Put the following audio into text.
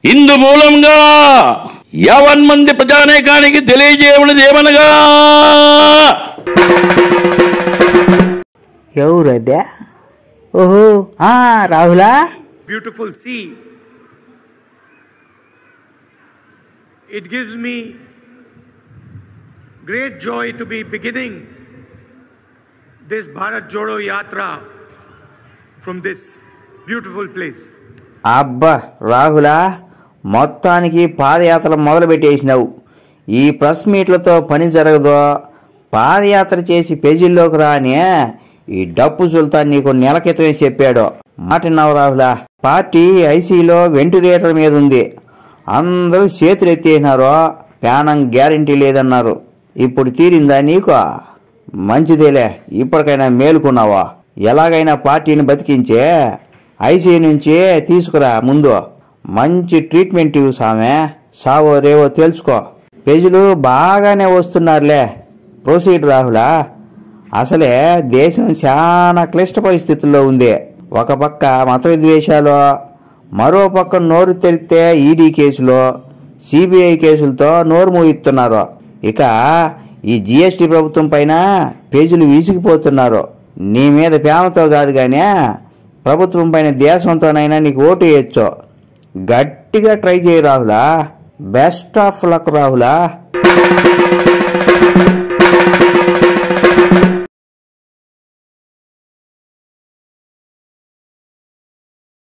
ఇందు మూలంగా యావన్ మంది ప్రజానేకానికి తెలియజేయమన్నది ఏమనగా ఎవరదే ఓహో ఆ, రాహులా beautiful sea. It gives me great joy to be beginning this Bharat Jodo Yatra from this beautiful place. అబ్బా రాహులా మొత్తానికి పాదయాత్ర మొదలుపెట్టేసినావు ఈ ప్రెస్ మీట్లతో పని జరగదో పాదయాత్ర చేసి పేజీల్లోకి రాని ఈ డప్పు సుల్తాన్ నీకు నెల క్రితమే చెప్పాడు మాటిన్నావు రాహులా పార్టీ ఐసీలో వెంటిలేటర్ మీద ఉంది అందరూ చేతులు ఎత్తేసినారు ప్రాణం గ్యారంటీ లేదన్నారు ఇప్పుడు తీరిందా నీకు మంచిదేలే ఇప్పటికైనా మేలుకున్నావా ఎలాగైనా పార్టీని బతికించే ఐసీ నుంచి తీసుకురా ముందు మంచి ట్రీట్మెంట్ ఇవ్వు సామె సావో రేవో తెలుసుకో ప్రజలు బాగానే వస్తున్నారులే ప్రొసీడ్ రాహులా అసలే దేశం చాలా క్లిష్ట పరిస్థితుల్లో ఉంది ఒక పక్క మత విద్వేషాలు మరో పక్క నోరు తెరిస్తే ఈడీ కేసులు సిబిఐ కేసులతో నోరు మూయిస్తున్నారు ఇక ఈ జిఎస్టీ ప్రభుత్వం పైన పేజీలు విసిగిపోతున్నారు నీ మీద ప్రేమతో కాదు కానీ ప్రభుత్వం పైన దేశంతోనైనా నీకు ఓటు వేయచ్చు గట్టిగా ట్రై చేయి రాహులా బెస్ట్ ఆఫ్ లక్ రాహులా